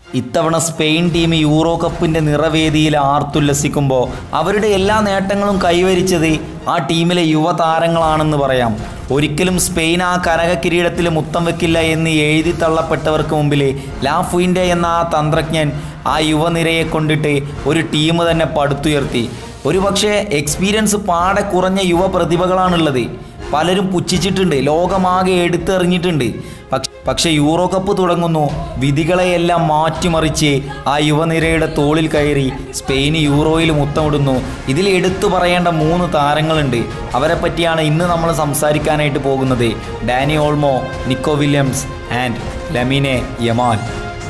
ഇത്തവണ Spain team euro കപ്പിൻ്റെ നിറവേദിയിൽ ആർത്തുല്ലസിക്കുമ്പോൾ അവരുടെ എല്ലാ നേട്ടങ്ങളും കൈവരിച്ചത് ആ ടീമിലെ യുവതാരങ്ങളാണെന്ന് പറയാം ഒരിക്കലും സ്പെയിൻ ആ കനക കിരീടത്തിൽ മുത്തം വെക്കില്ല എന്ന് എഴുതി തള്ളപ്പെട്ടവർക്ക് മുമ്പിൽ ലാഫുയിൻ്റെ എന്ന ആ തന്ത്രജ്ഞൻ ആ യുവനിരയെ കൊണ്ടിട്ട് ഒരു ടീം തന്നെ പടുത്തുയർത്തി ഒരുപക്ഷെ എക്സ്പീരിയൻസ് പാടെ കുറഞ്ഞ യുവ പ്രതിഭകളാണുള്ളത് പലരും പുച്ഛിച്ചിട്ടുണ്ട് ലോകമാകെ എടുത്തെറിഞ്ഞിട്ടുണ്ട് പക്ഷെ പക്ഷേ യൂറോ കപ്പ് തുടങ്ങുന്നു വിധികളെയെല്ലാം മാറ്റിമറിച്ച് ആ യുവനിരയുടെ തോളിൽ കയറി സ്പെയിന് യൂറോയിൽ മുത്തമിടുന്നു ഇതിൽ എടുത്തു പറയേണ്ട മൂന്ന് താരങ്ങളുണ്ട് അവരെ പറ്റിയാണ് ഇന്ന് നമ്മൾ സംസാരിക്കാനായിട്ട് പോകുന്നത് Dani Olmo Nico Williams and Lamine Yamal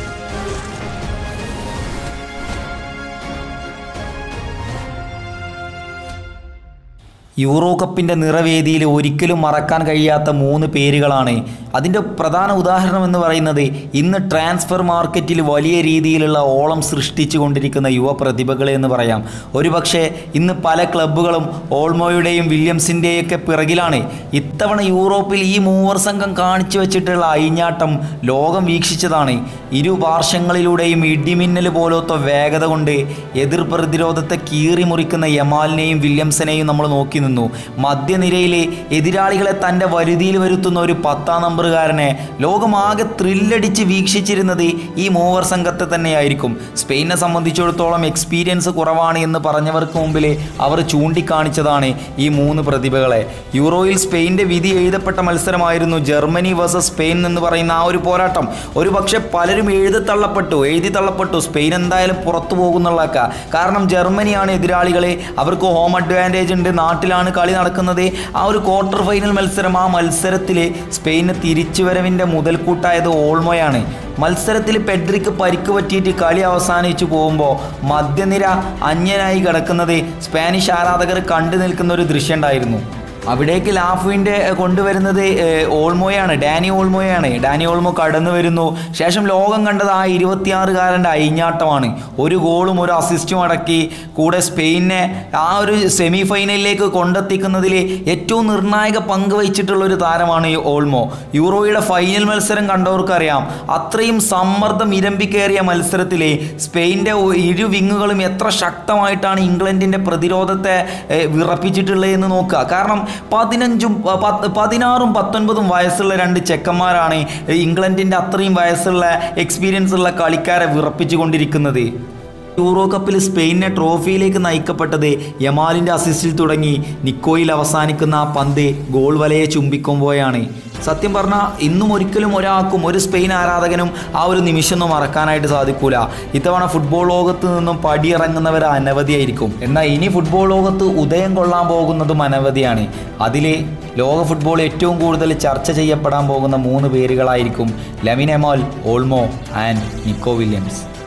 Euro കപ്പിൻ്റെ നിറവേദിയിൽ ഒരിക്കലും മറക്കാൻ കഴിയാത്ത മൂന്ന് പേരുകളാണ് അതിൻ്റെ പ്രധാന ഉദാഹരണം എന്ന് പറയുന്നത് ഇന്ന് ട്രാൻസ്ഫർ മാർക്കറ്റിൽ വലിയ രീതിയിലുള്ള ഓളം സൃഷ്ടിച്ചു കൊണ്ടിരിക്കുന്ന യുവ പ്രതിഭകളെ എന്ന് പറയാം ഒരുപക്ഷെ ഇന്ന് പല ക്ലബ്ബുകളും ഓൾമോയുടെയും വില്യംസിൻ്റെയൊക്കെ പിറകിലാണ് ഇത്തവണ യൂറോപ്പിൽ ഈ മൂവർ സംഘം കാണിച്ചു വെച്ചിട്ടുള്ള അയിഞ്ഞാട്ടം ലോകം വീക്ഷിച്ചതാണ് ഇരു പാർശ്വങ്ങളിലൂടെയും ഇടിമിന്നൽ പോലത്തെ വേഗത കൊണ്ട് എതിർ പ്രതിരോധത്തെ കീറി മുറിക്കുന്ന യമാലിനെയും വില്യംസിനെയും നമ്മൾ നോക്കി നിന്നു മധ്യനിരയിലെ എതിരാളികളെ തൻ്റെ വരുതിയിൽ വരുത്തുന്ന ഒരു പത്താം നമ്പറുകാരനെ ലോകമാകെ ത്രില്ലടിച്ച് വീക്ഷിച്ചിരുന്നത് ഈ മൂവർ സംഘത്തെ തന്നെയായിരിക്കും സ്പെയിനെ സംബന്ധിച്ചിടത്തോളം എക്സ്പീരിയൻസ് കുറവാണ് എന്ന് പറഞ്ഞവർക്ക് മുമ്പിൽ അവർ ചൂണ്ടിക്കാണിച്ചതാണ് ഈ മൂന്ന് പ്രതിഭകളെ യൂറോയിൽ സ്പെയിൻ്റെ വിധി എഴുതപ്പെട്ട മത്സരമായിരുന്നു ജർമ്മനി വേഴ്സസ് സ്പെയിൻ എന്ന് പറയുന്ന ആ ഒരു പോരാട്ടം ഒരു പക്ഷേ പലരും എഴുതി തള്ളപ്പെട്ടു എഴുതി തള്ളപ്പെട്ടു സ്പെയിൻ എന്തായാലും പുറത്തു പോകുന്നുള്ളക്ക കാരണം ജർമ്മനിയാണ് എതിരാളികളെ അവർക്ക് ഹോം അഡ്വാൻറ്റേജ് ഉണ്ട് നാട്ടിലാണ് കളി നടക്കുന്നത് ആ ഒരു ക്വാർട്ടർ ഫൈനൽ മത്സരം ആ മത്സരത്തിൽ സ്പെയിന് തിരിച്ചുവരവിൻ്റെ മുതൽക്കൂട്ടായത് ഓൾമോയാണ് മത്സരത്തിൽ പെഡ്രിക്ക് പരിക്ക് പറ്റിയിട്ട് കളി അവസാനിച്ചു പോകുമ്പോൾ മധ്യനിര അന്യനായി കിടക്കുന്നത് സ്പാനിഷ് ആരാധകർ കണ്ടു നിൽക്കുന്ന ഒരു ദൃശ്യം ഉണ്ടായിരുന്നു അവിടേക്ക് ലാഫുവിൻ്റെ കൊണ്ടുവരുന്നത് ഏഹ്, ഓൾമോയാണ് ഡാനി ഓൾമോയാണ് ഡാനി ഓൾമോ കടന്നു വരുന്നു ശേഷം ലോകം കണ്ടത് ആ ഇരുപത്തിയാറുകാരൻ്റെ അയിഞ്ഞാട്ടമാണ് ഒരു ഗോളും ഒരു അസിസ്റ്റും അടക്കി കൂടെ സ്പെയിനെ ആ ഒരു സെമി ഫൈനലിലേക്ക് കൊണ്ടെത്തിക്കുന്നതിൽ ഏറ്റവും നിർണായക പങ്ക് വഹിച്ചിട്ടുള്ള ഒരു താരമാണ് ഈ ഓൾമോ യൂറോയുടെ ഫൈനൽ മത്സരം കണ്ടവർക്കറിയാം അത്രയും സമ്മർദ്ദം ഇരമ്പിക്കേറിയ മത്സരത്തിൽ സ്പെയിൻ്റെ ഇരു വിങ്ങുകളും എത്ര ശക്തമായിട്ടാണ് ഇംഗ്ലണ്ടിൻ്റെ പ്രതിരോധത്തെ ഏഹ്, വിറപ്പിച്ചിട്ടുള്ളത് എന്ന് നോക്കുക കാരണം പതിനഞ്ചും പ- പത്ത് പതിനാറും പത്തൊൻപതും വയസ്സുള്ള രണ്ട് ചെക്കന്മാരാണ് ഇംഗ്ലണ്ടിൻ്റെ അത്രയും വയസ്സുള്ള എക്സ്പീരിയൻസ് ഉള്ള കളിക്കാരെ വിറപ്പിച്ചു കൊണ്ടിരിക്കുന്നത് യൂറോ കപ്പിൽ സ്പെയിനെ ട്രോഫിയിലേക്ക് നയിക്കപ്പെട്ടത് യമാലിൻ്റെ അസിസ്റ്റിൽ തുടങ്ങി നിക്കോയിൽ അവസാനിക്കുന്ന ആ പന്ത് ഗോൾ വലയെ ചുംബിക്കുമ്പോഴാണ് സത്യം പറഞ്ഞാൽ ഇന്നും ഒരിക്കലും ഒരാൾക്കും ഒരു സ്പെയിൻ ആരാധകനും ആ ഒരു നിമിഷമൊന്നും മറക്കാനായിട്ട് സാധിക്കൂല ഇത്തവണ ഫുട്ബോൾ ലോകത്ത് നിന്നും പടിയിറങ്ങുന്നവർ അനവധിയായിരിക്കും എന്നാൽ ഇനി ഫുട്ബോൾ ലോകത്ത് ഉദയം കൊള്ളാൻ പോകുന്നതും അനവധിയാണ് അതിൽ ലോക ഫുട്ബോൾ ഏറ്റവും കൂടുതൽ ചർച്ച ചെയ്യപ്പെടാൻ പോകുന്ന മൂന്ന് പേരുകളായിരിക്കും Lamine Yamal Olmo and Nico Williams